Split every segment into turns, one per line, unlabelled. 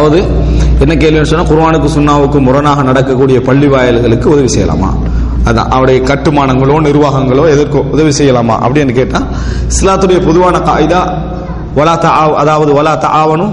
அதாவது என்ன கேள்வின்னு சொன்னா குர்ஆனுக்கு சுன்னாவுக்கு முரணாக நடக்கக்கூடிய பள்ளி வாயல்களுக்கு உதவி செய்யலாமா அதான் அவருடைய கட்டுமானங்களோ நிர்வாகங்களோ எதற்கோ உதவி செய்யலாமா அப்படின்னு கேட்டா இஸ்லாத்துடைய பொதுவான காயிதா வலா தஆ அதாவது வலா தஆவனு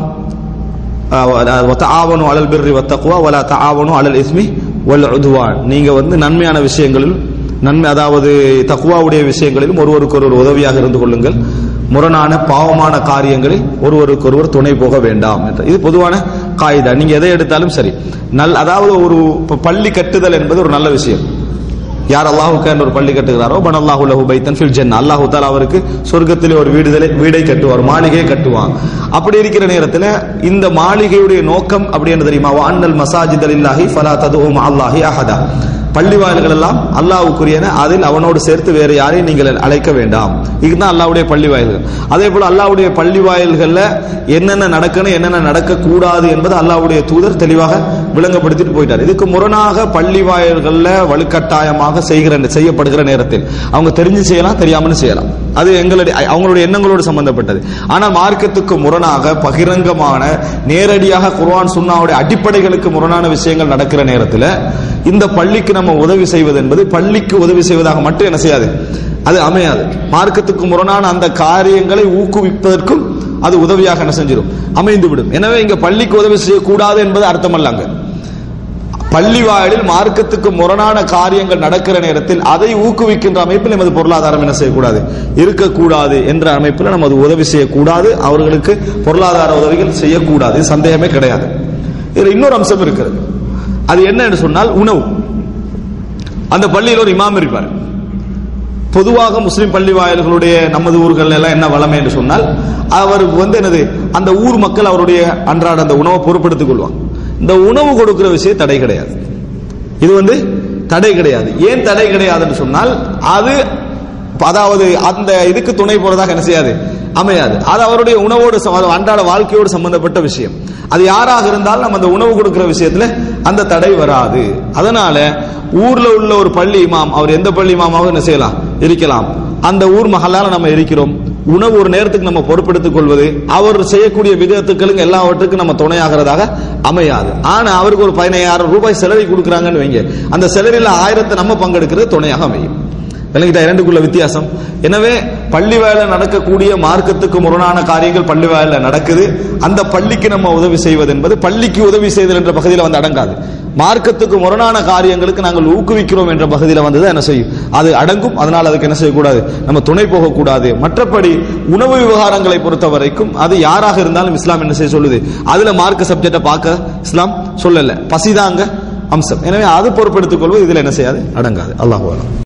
ஆவணும் அலல் பிர்ரி வத்தக்குவா வலா தஆவனு அலல் இஸ்மி வல் உதுவான் நீங்க வந்து நன்மையான விஷயங்களில் நன்மை அதாவது தக்குவாவுடைய விஷயங்களிலும் ஒருவருக்கு ஒருவர் உதவியாக இருந்து கொள்ளுங்கள் முரணான பாவமான காரியங்களில் ஒருவருக்கு ஒருவர் துணை போக வேண்டாம் என்ற இது பொதுவான காயிதா நீங்க எதை எடுத்தாலும் சரி நல் அதாவது ஒரு இப்ப பள்ளி கட்டுதல் என்பது ஒரு நல்ல விஷயம் யார் அல்லாஹுக்கு ஒரு பள்ளி கட்டுகிறாரோ பன் அல்லாஹு லஹு பைத்தன் ஃபில் ஜன்னா அல்லாஹு தாலா அவருக்கு சொர்க்கத்திலே ஒரு வீடுதலை வீடை கட்டுவார் மாளிகையை கட்டுவான் அப்படி இருக்கிற நேரத்தில் இந்த மாளிகையுடைய நோக்கம் அப்படி என்ன தெரியுமா வான்னல் மசாஜித் அலில்லாஹி ஃபலா ததுவும் அல்லாஹி அஹதா பள்ளி வாயில்கள் எல்லாம் அல்லாஹ்வுக்குரியன அதில் அவனோடு சேர்த்து வேற யாரையும் நீங்கள் அழைக்க வேண்டாம் இதுதான் அல்லாஹ்வுடைய பள்ளி வாயில்கள் அதே போல அல்லாஹ்வுடைய பள்ளி வாயில்கள்ல என்னென்ன நடக்கணும் என்னென்ன நடக்க கூடாது என்பது அல்லாஹ்வுடைய தூதர் தெளிவாக விளங்கப்படுத்திட்டு போயிட்டார் இதுக்கு முரணாக பள்ளி வாயில்கள்ல வலுக்கட்டாயமாக செய்கிற செய்யப்படுகிற நேரத்தில் அவங்க தெரிஞ்சு செய்யலாம் தெரியாமல் செய்யலாம் அது எங்களுடைய அவங்களுடைய எண்ணங்களோடு சம்பந்தப்பட்டது ஆனால் மார்க்கத்துக்கு முரணாக பகிரங்கமான நேரடியாக குர்ஆன் சுன்னாவுடைய அடிப்படைகளுக்கு முரணான விஷயங்கள் நடக்கிற நேரத்தில் இந்த பள்ளிக்கு நம்ம உதவி செய்வது என்பது பள்ளிக்கு உதவி செய்வதாக மட்டும் என்ன செய்யாது அது அமையாது மார்க்கத்துக்கு முரணான அந்த காரியங்களை ஊக்குவிப்பதற்கும் அது உதவியாக என்ன செஞ்சிடும் அமைந்து விடும் எனவே இங்க பள்ளிக்கு உதவி செய்யக்கூடாது என்பது அர்த்தமல்ல அங்க பள்ளி வாயிலில் மார்க்கத்துக்கு முரணான காரியங்கள் நடக்கிற நேரத்தில் அதை ஊக்குவிக்கின்ற அமைப்பில் நமது பொருளாதாரம் என்ன செய்யக்கூடாது இருக்கக்கூடாது என்ற அமைப்பில் நம்ம அது உதவி செய்யக்கூடாது அவர்களுக்கு பொருளாதார உதவிகள் செய்யக்கூடாது சந்தேகமே கிடையாது இதுல இன்னொரு அம்சம் இருக்கிறது அது என்ன என்று சொன்னால் உணவு அந்த பள்ளியில் ஒரு இமாம் இருப்பார் பொதுவாக முஸ்லிம் பள்ளி வாயில்களுடைய நமது ஊர்கள் எல்லாம் என்ன வளமை என்று சொன்னால் அவருக்கு வந்து என்னது அந்த ஊர் மக்கள் அவருடைய அன்றாட அந்த உணவை பொறுப்படுத்திக் கொள்வாங்க இந்த உணவு கொடுக்கிற விஷயம் தடை கிடையாது இது வந்து தடை கிடையாது ஏன் தடை கிடையாதுன்னு சொன்னால் அது அதாவது அந்த இதுக்கு துணை போறதாக என்ன செய்யாது அமையாது அது அவருடைய உணவோடு சம்ம- அன்றாட வாழ்க்கையோடு சம்பந்தப்பட்ட விஷயம் அது யாராக இருந்தாலும் நம்ம அந்த உணவு கொடுக்கிற விஷயத்துல அந்த தடை வராது அதனால ஊர்ல உள்ள ஒரு பள்ளி இமாம் அவர் எந்த பள்ளி இமாமாவும் என்ன செய்யலாம் இருக்கலாம் அந்த ஊர் மகளால நம்ம இருக்கிறோம் உணவு ஒரு நேரத்துக்கு நம்ம பொறுப்பெடுத்துக் கொள்வது அவர் செய்யக்கூடிய விதத்துக்களுக்கு எல்லாவற்றுக்கும் நம்ம துணையாகிறதாக அமையாது ஆனா அவருக்கு ஒரு பதினையாயிரம் ரூபாய் செலவை கொடுக்குறாங்கன்னு வைங்க அந்த செலவில் ஆயிரத்தை நம்ம பங்கெடுக்கிறது துணையாக அமையும் விளங்கிட்டா இரண்டுக்குள்ள வித்தியாசம் எனவே பள்ளி வேலை நடக்கக்கூடிய மார்க்கத்துக்கு முரணான காரியங்கள் பள்ளி வேலை நடக்குது அந்த பள்ளிக்கு நம்ம உதவி செய்வது என்பது பள்ளிக்கு உதவி செய்தல் என்ற பகுதியில் வந்து அடங்காது மார்க்கத்துக்கு முரணான காரியங்களுக்கு நாங்கள் ஊக்குவிக்கிறோம் என்ற பகுதியில் வந்தது என்ன செய்யும் அது அடங்கும் அதனால் அதுக்கு என்ன செய்யக்கூடாது நம்ம துணை போகக்கூடாது மற்றபடி உணவு விவகாரங்களை பொறுத்த வரைக்கும் அது யாராக இருந்தாலும் இஸ்லாம் என்ன செய்ய சொல்லுது அதுல மார்க்க சப்ஜெக்டை பார்க்க இஸ்லாம் சொல்லல பசிதாங்க அம்சம் எனவே அது பொறுப்பெடுத்துக் கொள்வது இதுல என்ன செய்யாது அடங்காது அல்லாஹ்